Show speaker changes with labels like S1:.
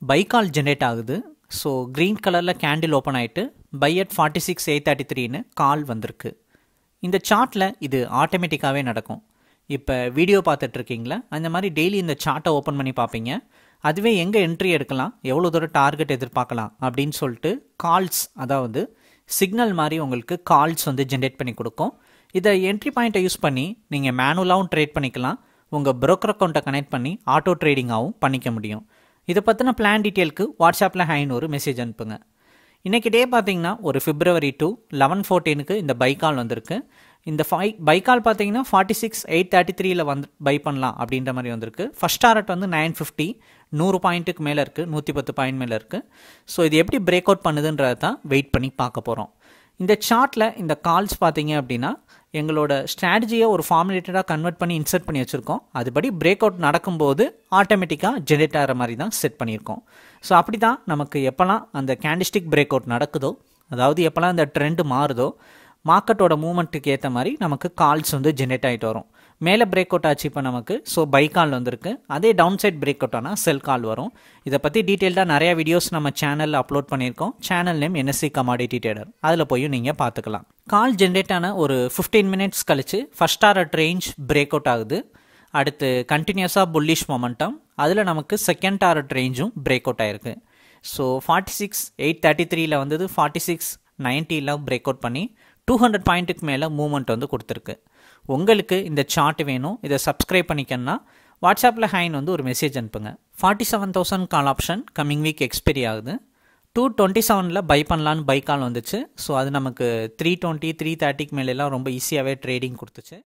S1: by call generate ஆகுது so green கலரில் candle open ஆகிட்டு buy at forty six eight thirty த்ரீன்னு call வந்திருக்கு இந்த சார்ட்டில் இது ஆட்டோமேட்டிக்காகவே நடக்கும் இப்போ வீடியோ பார்த்துட்ருக்கீங்களா அந்த மாதிரி டெய்லி இந்த சார்ட்டை ஓப்பன் பண்ணி பார்ப்பீங்க அதுவே எங்கே என்ட்ரி எடுக்கலாம் எவ்வளோ தூரம் டார்கெட் எதிர்பார்க்கலாம் அப்படின்னு சொல்லிட்டு கால்ஸ் அதாவது சிக்னல் மாதிரி உங்களுக்கு கால்ஸ் வந்து ஜென்ரேட் பண்ணி கொடுக்கும் இதை என்ட்ரி பாயிண்ட்டை யூஸ் பண்ணி நீங்கள் மேனுவலாகவும் ட்ரேட் பண்ணிக்கலாம் உங்கள் broker அக்கௌண்ட்டை கனெக்ட் பண்ணி ஆட்டோ ட்ரேடிங்காகவும் பண்ணிக்க முடியும் இதை பற்றின பிளான் டீட்டெயிலுக்கு வாட்ஸ்அப்பில் ஹைன்னு ஒரு மெசேஜ் அனுப்புங்க இன்றைக்கி டே பார்த்தீங்கன்னா ஒரு பிப்ரவரி டூ லெவன் ஃபோர்டீனுக்கு இந்த பைக்கால் வந்திருக்கு இந்த ஃபை பைக்கால் பார்த்தீங்கன்னா ஃபார்ட்டி சிக்ஸ் எயிட் தேர்ட்டி த்ரீல வந்து பை பண்ணலாம் அப்படின்ற மாதிரி வந்திருக்கு ஃபஸ்ட் டாரட் வந்து நைன் ஃபிஃப்டி நூறு பாயிண்ட்டுக்கு மேலே இருக்குது நூற்றி பத்து பாயிண்ட் மேலே இருக்குது ஸோ இது எப்படி பிரேக் அவுட் பண்ணுதுன்றதை தான் வெயிட் பண்ணி பார்க்க போகிறோம் இந்த சார்ட்டில் இந்த கால்ஸ் பார்த்தீங்க அப்படின்னா எங்களோட ஸ்ட்ராட்டஜியை ஒரு ஃபார்முலேட்டடாக கன்வெர்ட் பண்ணி இன்சர்ட் பண்ணி வச்சுருக்கோம் அதுபடி பிரேக் அவுட் நடக்கும்போது ஆட்டோமேட்டிக்காக ஜென்ரேட் ஆகிற மாதிரி தான் செட் பண்ணியிருக்கோம் ஸோ அப்படி தான் நமக்கு எப்போல்லாம் அந்த கேண்டிஸ்டிக் பிரேக் அவுட் நடக்குதோ அதாவது எப்போல்லாம் இந்த ட்ரெண்ட் மாறுதோ மார்க்கெட்டோட மூமெண்ட்டுக்கு ஏற்ற மாதிரி நமக்கு கால்ஸ் வந்து ஜென்ரேட் ஆகிட்டு வரும் மேலே பிரேக் அவுட் ஆச்சு இப்போ நமக்கு ஸோ பை கால் வந்திருக்கு அதே டவுன் சைட் பிரேக் அவுட் ஆனால் செல் கால் வரும் இதை பற்றி டீட்டெயில்டாக நிறைய வீடியோஸ் நம்ம சேனலில் அப்லோட் பண்ணியிருக்கோம் channel name NSC commodity trader அதில் போய் நீங்கள் பார்த்துக்கலாம் கால் ஜென்ரேட் ஆன ஒரு ஃபிஃப்டீன் மினிட்ஸ் கழிச்சு first target range breakout ஆகுது அடுத்து கண்டினியூஸாக புல்லிஷ் மொமெண்டம் அதில் நமக்கு செகண்ட் டாரட் ரேஞ்சும் பிரேக் அவுட் ஆயிருக்கு so forty six eight thirty த்ரீல வந்தது ஃபார்ட்டி சிக்ஸ் நைன்ட்டியில் பிரேக் அவுட் பண்ணி டூ ஹண்ட்ரட் பாயிண்ட்டுக்கு மேலே மூவ்மெண்ட் வந்து கொடுத்துருக்கு உங்களுக்கு இந்த சார்ட் வேணும் இதை சப்ஸ்கிரைப் பண்ணிக்கணும்னா வாட்ஸ்அப்பில் ஹைன் வந்து ஒரு மெசேஜ் அனுப்புங்க forty seven thousand call option coming week expiry ஆகுது டூ டுவெண்ட்டி செவனில் பை பண்ணலான்னு பை கால் வந்துச்சு ஸோ அது நமக்கு த்ரீ டுவெண்ட்டி த்ரீ தேர்ட்டிக்கு மேலெல்லாம் ரொம்ப ஈஸியாகவே ட்ரேடிங் கொடுத்துச்சு